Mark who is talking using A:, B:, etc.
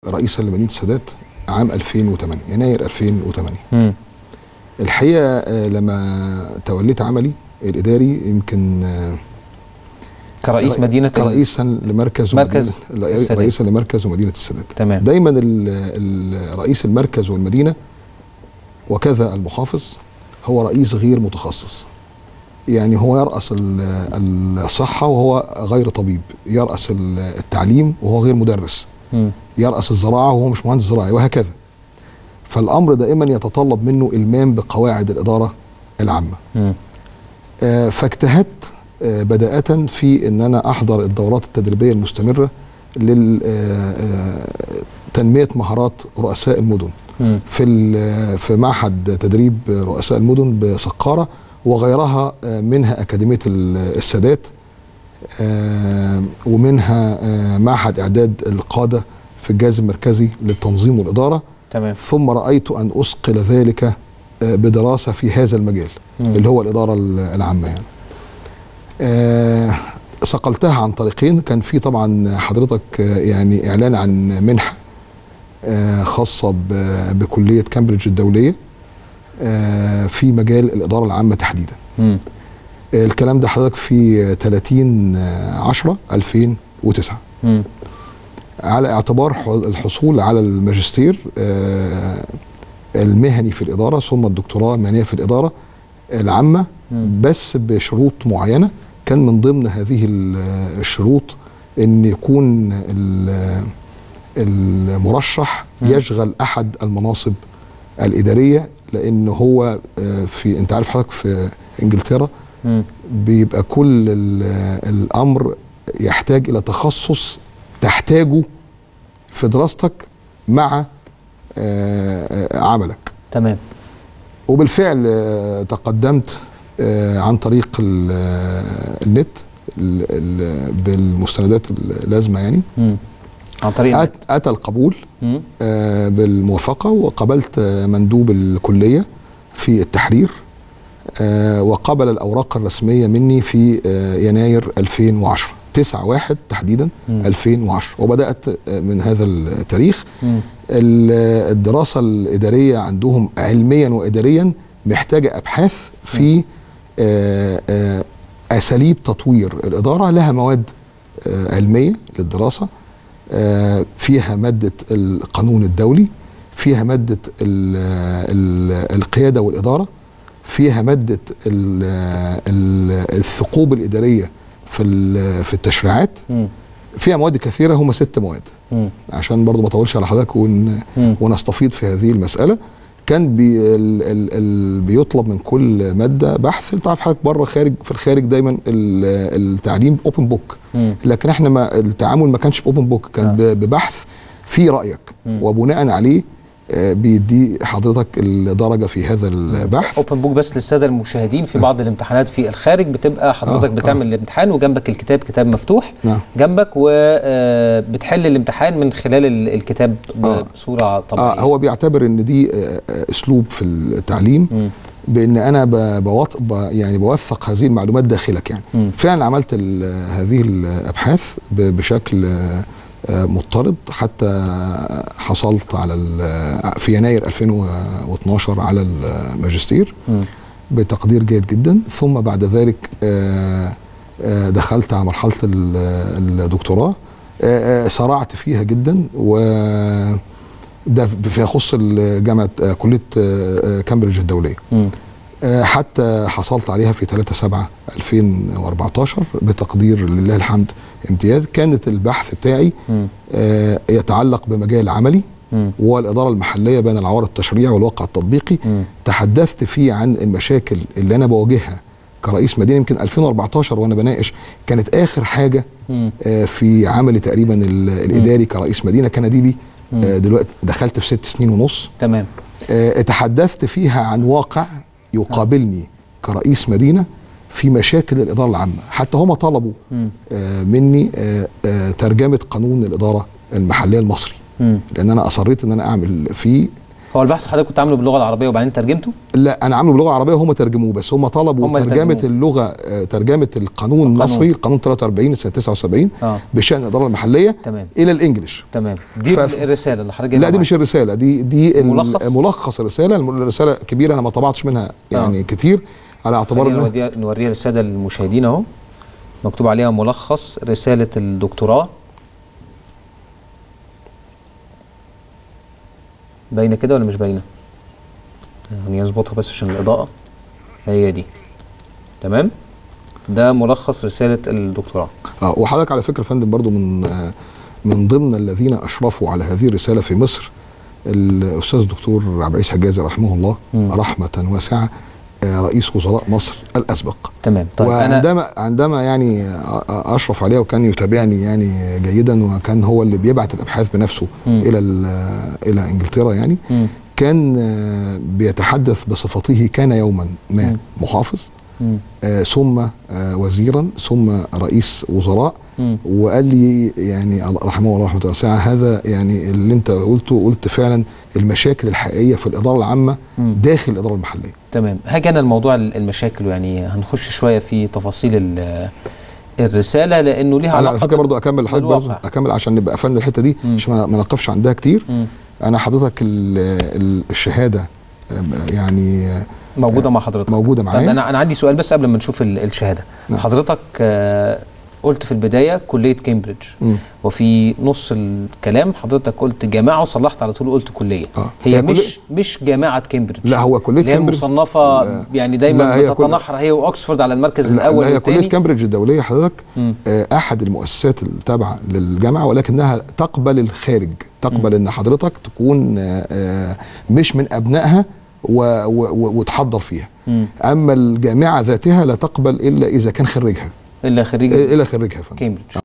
A: رئيسا لمدينه السادات عام 2008 يناير 2008
B: مم.
A: الحقيقه آه، لما توليت عملي الاداري يمكن آه،
B: كرئيس
A: رئي-
B: مدينه ال-
A: كرئيسا لمركز
B: مركز
A: ومدينة
B: السادات.
A: رئيسا لمركز ومدينه السادات
B: تمام
A: دايما ال- ال- رئيس المركز والمدينه وكذا المحافظ هو رئيس غير متخصص يعني هو يرأس ال- الصحة وهو غير طبيب يرأس ال- التعليم وهو غير مدرس
B: مم.
A: يرأس الزراعة وهو مش مهندس زراعي وهكذا فالأمر دائما يتطلب منه إلمام بقواعد الإدارة العامة
B: مم.
A: آه، فاجتهدت آه، بداءة في أن أنا أحضر الدورات التدريبية المستمرة لتنمية مهارات رؤساء المدن
B: مم.
A: في ال- في معهد تدريب رؤساء المدن بسقارة وغيرها آه، منها أكاديمية ال- السادات آه، ومنها آه، معهد إعداد القادة في الجهاز المركزي للتنظيم والإدارة
B: تمام
A: ثم رأيت أن أثقل ذلك آه، بدراسة في هذا المجال
B: مم.
A: اللي هو الإدارة ال- العامة يعني آه، صقلتها عن طريقين كان في طبعا حضرتك آه، يعني إعلان عن منحة آه، خاصة ب- بكلية كامبريدج الدولية آه، في مجال الإدارة العامة تحديدا
B: مم.
A: آه، الكلام ده حضرتك في 30 10 2009
B: مم.
A: على اعتبار ح- الحصول على الماجستير آه، المهني في الإدارة ثم الدكتوراه المهنية في الإدارة العامة
B: مم.
A: بس بشروط معينة كان من ضمن هذه ال- الشروط ان يكون ال- المرشح
B: مم.
A: يشغل احد المناصب الاداريه لان هو آه، في انت عارف حضرتك في انجلترا
B: مم.
A: بيبقى كل ال- الامر يحتاج الى تخصص تحتاجه في دراستك مع آه، آه، عملك
B: تمام
A: وبالفعل آه، تقدمت آه، عن طريق ال- آه، النت ال- ال- بالمستندات اللازمه يعني
B: مم. عن طريق
A: أت- اتى القبول
B: مم.
A: آه، بالموافقه وقابلت آه، مندوب الكليه في التحرير آه، وقبل الاوراق الرسميه مني في آه، يناير 2010 9 1 تحديدا
B: مم.
A: 2010 وبدات آه، من هذا التاريخ
B: مم.
A: ال- الدراسة الإدارية عندهم علميا وإداريا محتاجة أبحاث في آه، آه، أساليب تطوير الإدارة لها مواد آه، علمية للدراسة آه، فيها مادة القانون الدولي فيها مادة ال- ال- القيادة والإدارة فيها مادة ال- ال- الثقوب الإدارية في ال- في التشريعات
B: مم.
A: فيها مواد كثيرة هم ست مواد
B: مم.
A: عشان برضو ما اطولش على حضرتك ون...
B: مم.
A: ونستفيض في هذه المساله كان بي ال... ال... ال... بيطلب من كل ماده بحث انت عارف حضرتك بره خارج في الخارج دايما ال... التعليم اوبن بوك
B: مم.
A: لكن احنا ما التعامل ما كانش باوبن بوك كان
B: آه.
A: ب... ببحث في رايك
B: مم.
A: وبناء عليه آه، بيدي حضرتك الدرجه في هذا البحث
B: اوبن بوك بس للساده المشاهدين في بعض الامتحانات في الخارج بتبقى حضرتك
A: آه،
B: بتعمل الامتحان وجنبك الكتاب كتاب مفتوح
A: نعم
B: جنبك وبتحل الامتحان من خلال ال- الكتاب
A: آه.
B: بصوره طبيعيه
A: اه هو بيعتبر ان دي آه، آه، اسلوب في التعليم
B: مم.
A: بان انا ب- بوط... ب... يعني بوثق هذه المعلومات داخلك يعني
B: مم.
A: فعلا عملت ال... هذه الابحاث ب... بشكل آه، آه، مضطرد حتى حصلت على ال... في يناير 2012 على الماجستير
B: مم.
A: بتقدير جيد جدا ثم بعد ذلك آه، آه، دخلت على مرحله ال- الدكتوراه آه، آه، سرعت فيها جدا و ده في يخص جامعه آه، كليه آه، آه، كامبريدج الدوليه
B: مم.
A: آه، حتى حصلت عليها في 3 7 2014 بتقدير لله الحمد امتياز كانت البحث بتاعي
B: مم.
A: آه، يتعلق بمجال عملي
B: مم.
A: والإدارة المحلية بين العوار التشريعي والواقع التطبيقي
B: مم.
A: تحدثت فيه عن المشاكل اللي أنا بواجهها كرئيس مدينة يمكن 2014 وأنا بناقش كانت آخر حاجة
B: مم.
A: آه، في عملي تقريبا ال- الإداري كرئيس مدينة كان دي لي آه، دلوقتي دخلت في ست سنين ونص
B: تمام
A: آه، تحدثت فيها عن واقع يقابلني كرئيس مدينة في مشاكل الإدارة العامة حتى هم طلبوا
B: مم.
A: آه، مني آه، آه، ترجمة قانون الإدارة المحلية المصري
B: مم.
A: لأن أنا أصريت أن أنا أعمل فيه
B: هو البحث حضرتك كنت عامله باللغه العربيه وبعدين ترجمته
A: لا انا عامله باللغه العربيه وهم ترجموه بس هم طلبوا
B: هم
A: ترجمه
B: ترجموه.
A: اللغه آه، ترجمه القانون المصري القانون 43 سنه 79
B: اه
A: بشان الاداره المحليه
B: تمام
A: الى الانجليش
B: تمام دي
A: ف-
B: الرساله اللي حضرتك
A: لا
B: جايبها
A: دي مش الرساله دي دي ال-
B: ملخص؟
A: ملخص الرساله الم- الرساله كبيره انا ما طبعتش منها يعني كتير على اعتبار
B: خلينا
A: انها
B: نوديها نوريها للساده المشاهدين اهو مكتوب عليها ملخص رساله الدكتوراه باينه كده ولا مش باينه يعني يظبطها بس عشان الاضاءه هي دي تمام ده ملخص رساله الدكتوراه
A: اه وحضرتك على فكره يا فندم برضو من آه، من ضمن الذين اشرفوا على هذه الرساله في مصر الاستاذ الدكتور عبد العزيز حجازي رحمه الله
B: مم.
A: رحمه واسعه آه، رئيس وزراء مصر الاسبق
B: تمام طيب انا
A: وعندما عندما يعني آه، آه، اشرف عليه وكان يتابعني يعني جيدا وكان هو اللي بيبعت الابحاث بنفسه
B: مم.
A: الى ال- آه، الى انجلترا يعني
B: مم.
A: كان آه، بيتحدث بصفته كان يوما ما
B: مم.
A: محافظ
B: مم.
A: آه، ثم آه، وزيرا ثم رئيس وزراء
B: مم.
A: وقال لي يعني الله- رحمه الله رحمه واسعه هذا يعني اللي انت قلته قلت فعلا المشاكل الحقيقيه في الاداره العامه
B: مم.
A: داخل الاداره المحليه
B: تمام هاجي انا الموضوع المشاكل يعني هنخش شويه في تفاصيل ال- الرساله لانه ليها
A: انا على
B: علاقه
A: فكره برضو اكمل لحضرتك برضو
B: بالواقع.
A: اكمل عشان نبقى قفلنا الحته دي
B: مم.
A: عشان ما ما نقفش عندها كتير
B: مم.
A: انا حضرتك ال- ال- الشهاده آه، يعني آه،
B: موجوده مع حضرتك
A: موجوده
B: طب
A: معايا
B: انا انا عندي سؤال بس قبل ما نشوف ال- الشهاده
A: نعم.
B: حضرتك آه، قلت في البدايه كليه كامبريدج
A: مم.
B: وفي نص الكلام حضرتك قلت جامعه وصلحت على طول قلت كليه
A: آه.
B: هي
A: هي
B: مش مش جامعه كامبريدج
A: لا هو كليه
B: اللي هي
A: كامبريدج
B: مصنفه
A: لا.
B: يعني دايما
A: لا، هي كل-
B: بتتنحر هي واكسفورد على المركز
A: لا
B: الاول
A: لا هي كليه
B: والثاني
A: كامبريدج الدوليه حضرتك
B: مم.
A: آه، احد المؤسسات التابعه للجامعه ولكنها تقبل الخارج تقبل ان حضرتك تكون آه، آه، مش من ابنائها و- و- و- وتحضر فيها
B: مم.
A: اما الجامعه ذاتها لا تقبل الا اذا كان خريجها
B: الا خريج
A: الا خريجها فندم.
B: كامبريدج